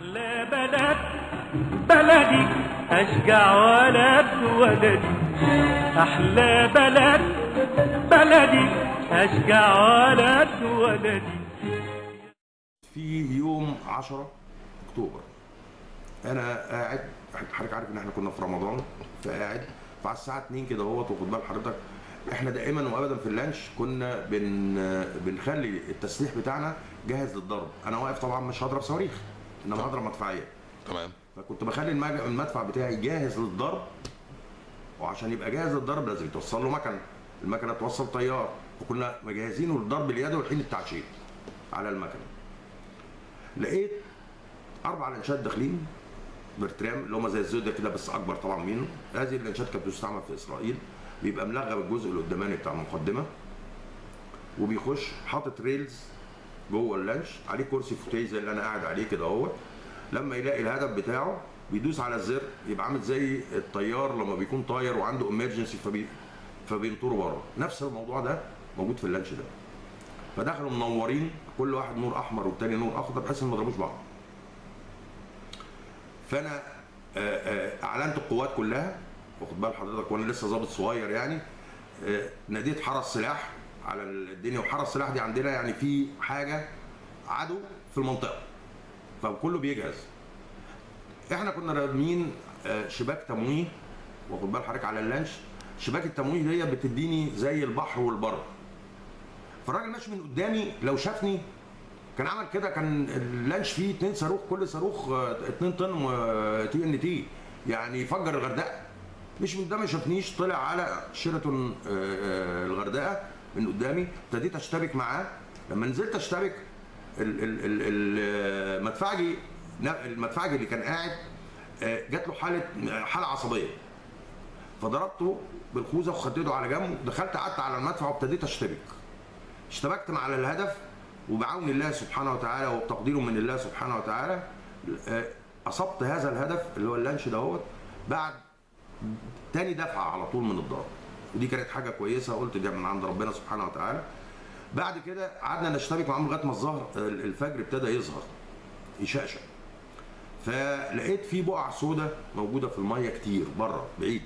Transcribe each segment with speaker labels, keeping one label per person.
Speaker 1: أحلى بلد بلدي أشجع ولد ولدي أحلى بلد بلدي أشجع ولد ولدي
Speaker 2: في يوم 10 اكتوبر انا قاعد حضرتك عارف ان احنا كنا في رمضان فقاعد فعلى الساعه 2 كده اهوت واخد بال حضرتك احنا دائما وابدا في اللانش كنا بن بنخلي التسليح بتاعنا جاهز للضرب انا واقف طبعا مش هضرب صواريخ انما هضرب مدفعيه
Speaker 3: تمام
Speaker 2: فكنت بخلي المج- المدفع بتاعي جاهز للضرب وعشان يبقى جاهز للضرب لازم توصل له مكنه المكنه توصل طيار وكنا مجهزينه للضرب اليدوي والحين التعشير على المكنه لقيت اربع لانشات داخلين برترام اللي هم زي الزوديا كده بس اكبر طبعا منه هذه اللانشات كانت بتستعمل في اسرائيل بيبقى ملغم الجزء القداماني بتاع المقدمه وبيخش حاطط ريلز جوه اللانش عليه كرسي فوتيه زي اللي انا قاعد عليه كده اهوت لما يلاقي الهدف بتاعه بيدوس على الزر يبقى عامل زي الطيار لما بيكون طاير وعنده امرجنسي فبي فبينطروا بره نفس الموضوع ده موجود في اللانش ده فدخلوا منورين كل واحد نور احمر والتاني نور اخضر بحيث ان ما يضربوش بعض فانا آه، آه، اعلنت القوات كلها واخد بال حضرتك وانا لسه ظابط صغير يعني آه، ناديت حرس سلاح على الدنيا وحرس سلاح دي عندنا يعني في حاجه عدو في المنطقه فكله بيجهز احنا كنا رامين آه، شباك تمويه واخد بال حضرتك على اللانش شباك التمويه دي بتديني زي البحر والبر فالراجل ماشي من قدامي لو شافني كان عمل كده كان اللانش فيه اتنين صاروخ كل صاروخ آه، اتنين طن تي ان تي يعني يفجر الغردقه مش من قدامي ما شافنيش طلع على شيراتون آه، آه، الغردقه من قدامي ابتديت اشتبك معاه لما نزلت اشتبك ال- ال- ال- ال- المدفعجي المدفعجي اللي كان قاعد آه، جات له حاله حاله عصبيه فضربته بالخوذه وخدته على جنب دخلت قعدت على المدفع وابتديت اشتبك اشتبكت مع الهدف وبعون الله سبحانه وتعالى وبتقديره من الله سبحانه وتعالى آه، اصبت هذا الهدف اللي هو اللانش دهوت بعد تاني دفعه على طول من الضرب ودي كانت حاجه كويسه قلت ده من عند ربنا سبحانه وتعالى بعد كده قعدنا نشتبك معاهم لغايه ما الظهر الفجر ابتدى يظهر يشقشق فلقيت في بقع سوداء موجوده في الميه كتير بره بعيد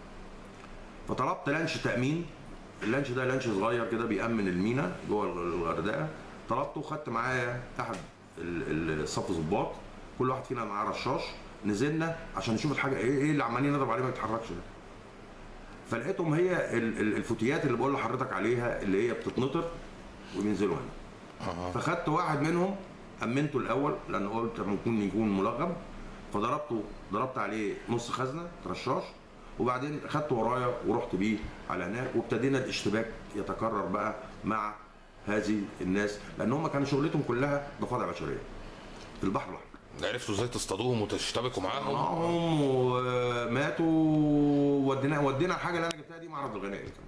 Speaker 2: فطلبت لانش تامين اللانش ده لانش صغير كده بيأمن المينا جوه الغردقه طلبته وخدت معايا احد ال- ال- الصف ظباط كل واحد فينا معاه رشاش نزلنا عشان نشوف الحاجه ايه ايه اللي عمالين نضرب عليه ما يتحركش ده فلقيتهم هي ال- ال- الفتيات اللي بقول لحضرتك عليها اللي هي بتتنطر وبينزلوا هنا فخدت واحد منهم امنته الاول لان قلت ممكن يكون ملغم فضربته ضربت عليه نص خزنه رشاش وبعدين خدته ورايا ورحت بيه على هناك وابتدينا الاشتباك يتكرر بقى مع هذه الناس لان هم كان شغلتهم كلها ضفادع بشريه في البحر الاحمر
Speaker 3: عرفتوا ازاي تصطادوهم وتشتبكوا معاهم
Speaker 2: معاهم وماتوا ودينا ودينا الحاجه اللي انا جبتها دي معرض الغنائم كمان